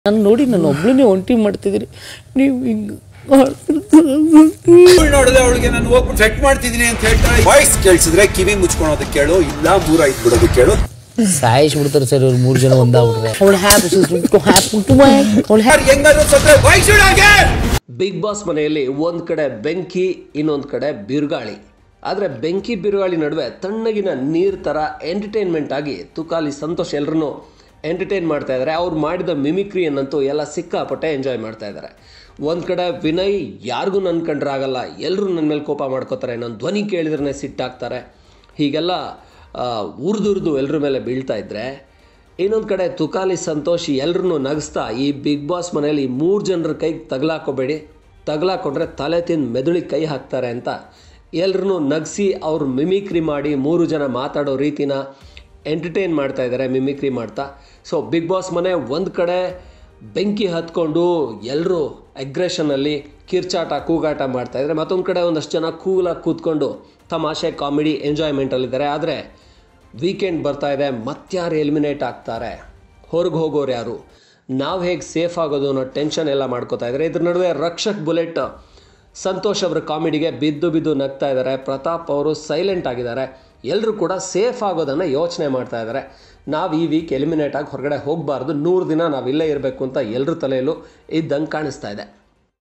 ನಾನು ನೋಡಿ ನಾನು ಒಬ್ಳನ್ನೇ ಒಂಟಿ ಮಾಡ್ತಿದ್ದೀರಿ ನೀವು ಹಿಂಗೆ ನೋಡಿದ್ರೆ ಅವಳಿಗೆ ನಾನು ಹೋಗ್ಬಿಟ್ಟು ಸೆಟ್ ಮಾಡ್ತಿದ್ದೀನಿ ಅಂತ ಹೇಳ್ತಾರೆ ವಾಯ್ಸ್ ಕೇಳಿಸಿದ್ರೆ ಕಿವಿ ಮುಚ್ಕೊಳೋದಕ್ಕೆ ಕೇಳು ಇಲ್ಲ ಮೂರ ಐದು ಬಿಡೋದಕ್ಕೆ ಕೇಳು ಸಾಯಿಸ್ಬಿಡ್ತಾರೆ ಸರ್ ಇವ್ರು ಮೂರು ಜನ ಒಂದಾಗ್ಬಿಟ್ರೆ ಅವಳು ಹ್ಯಾಪ್ ಹ್ಯಾಪ್ ಅವಳು ಯಾರು ಹೆಂಗಾದ್ರು ಸತ್ರೆ ವಾಯ್ಸ್ ಹಾಗೆ ಬಿಗ್ ಬಾಸ್ ಮನೆಯಲ್ಲಿ ಒಂದು ಕಡೆ ಬೆಂಕಿ ಇನ್ನೊಂದು ಕಡೆ ಬಿರುಗಾಳಿ ಆದರೆ ಬೆಂಕಿ ಬಿರುಗಾಳಿ ನಡುವೆ ತಣ್ಣಗಿನ ನೀರು ಥರ ಎಂಟರ್ಟೈನ್ಮೆಂಟ್ ಆಗಿ ತುಕಾಲಿ ಸಂತೋಷ್ ಎಲ್ಲರನ್ನೂ ಎಂಟರ್ಟೈನ್ ಮಾಡ್ತಾ ಇದ್ದಾರೆ ಅವ್ರು ಮಾಡಿದ ಮಿಮಿಕ್ರಿಯನ್ನಂತೂ ಎಲ್ಲ ಸಿಕ್ಕಾಪಟ್ಟೆ ಎಂಜಾಯ್ ಮಾಡ್ತಾ ಇದ್ದಾರೆ ಒಂದು ಕಡೆ ವಿನಯ್ ಯಾರಿಗೂ ನನ್ನ ಕಂಡ್ರೆ ಆಗಲ್ಲ ಎಲ್ಲರೂ ನನ್ನ ಮೇಲೆ ಕೋಪ ಮಾಡ್ಕೋತಾರೆ ನನ್ನ ಧ್ವನಿ ಕೇಳಿದ್ರೆ ಸಿಟ್ಟಾಗ್ತಾರೆ ಹೀಗೆಲ್ಲ ಉರ್ದುರ್ದು ಎಲ್ಲರ ಮೇಲೆ ಬೀಳ್ತಾ ಇದ್ದರೆ ಇನ್ನೊಂದು ಕಡೆ ತುಕಾಲಿ ಸಂತೋಷ್ ಎಲ್ಲರನ್ನೂ ನಗಿಸ್ತಾ ಈ ಬಿಗ್ ಬಾಸ್ ಮನೆಯಲ್ಲಿ ಮೂರು ಜನರ ಕೈಗೆ ತಗಲಾಕೋಬೇಡಿ ತಗಲಾಕೊಂಡ್ರೆ ತಲೆ ತಿಂದು ಮೆದುಳಿಗೆ ಕೈ ಹಾಕ್ತಾರೆ ಅಂತ ಎಲ್ಲರನ್ನೂ ನಗಿಸಿ ಅವ್ರು ಮಿಮಿಕ್ರಿ ಮಾಡಿ ಮೂರು ಜನ ಮಾತಾಡೋ ರೀತಿನ ಎಂಟರ್ಟೈನ್ ಮಾಡ್ತಾ ಇದ್ದಾರೆ ಮಿಮಿಕ್ರಿ ಮಾಡ್ತಾ ಸೊ ಬಿಗ್ ಬಾಸ್ ಮನೆ ಒಂದು ಕಡೆ ಬೆಂಕಿ ಹತ್ಕೊಂಡು ಎಲ್ಲರೂ ಅಗ್ರೆಷನಲ್ಲಿ ಕಿರ್ಚಾಟ ಕೂಗಾಟ ಮಾಡ್ತಾ ಇದ್ದಾರೆ ಮತ್ತೊಂದು ಕಡೆ ಒಂದಷ್ಟು ಜನ ಕೂಲಾಗಿ ಕೂತ್ಕೊಂಡು ತಮಾಷೆ ಕಾಮಿಡಿ ಎಂಜಾಯ್ಮೆಂಟಲ್ಲಿದ್ದಾರೆ ಆದರೆ ವೀಕೆಂಡ್ ಬರ್ತಾ ಇದೆ ಮತ್ಯಾರು ಎಲಿಮಿನೇಟ್ ಆಗ್ತಾರೆ ಹೊರಗೆ ಹೋಗೋರು ಯಾರು ನಾವು ಹೇಗೆ ಸೇಫ್ ಆಗೋದು ಅನ್ನೋ ಟೆನ್ಷನ್ ಎಲ್ಲ ಮಾಡ್ಕೋತಾ ಇದ್ದಾರೆ ಇದ್ರ ನಡುವೆ ರಕ್ಷಕ್ ಬುಲೆಟ್ ಸಂತೋಷ್ ಅವರ ಕಾಮಿಡಿಗೆ ಬಿದ್ದು ಬಿದ್ದು ನಗ್ತಾ ಇದ್ದಾರೆ ಪ್ರತಾಪ್ ಅವರು ಸೈಲೆಂಟ್ ಆಗಿದ್ದಾರೆ ಎಲ್ಲರೂ ಕೂಡ ಸೇಫ್ ಆಗೋದನ್ನು ಯೋಚನೆ ಮಾಡ್ತಾ ಇದ್ದಾರೆ ನಾವು ಈ ವೀಕ್ ಎಲಿಮಿನೇಟ್ ಆಗಿ ಹೊರಗಡೆ ಹೋಗಬಾರ್ದು ನೂರು ದಿನ ನಾವು ಇಲ್ಲೇ ಇರಬೇಕು ಅಂತ ಎಲ್ಲರ ತಲೆಯಲ್ಲೂ ಇದ್ದಂಗೆ ಕಾಣಿಸ್ತಾ ಇದೆ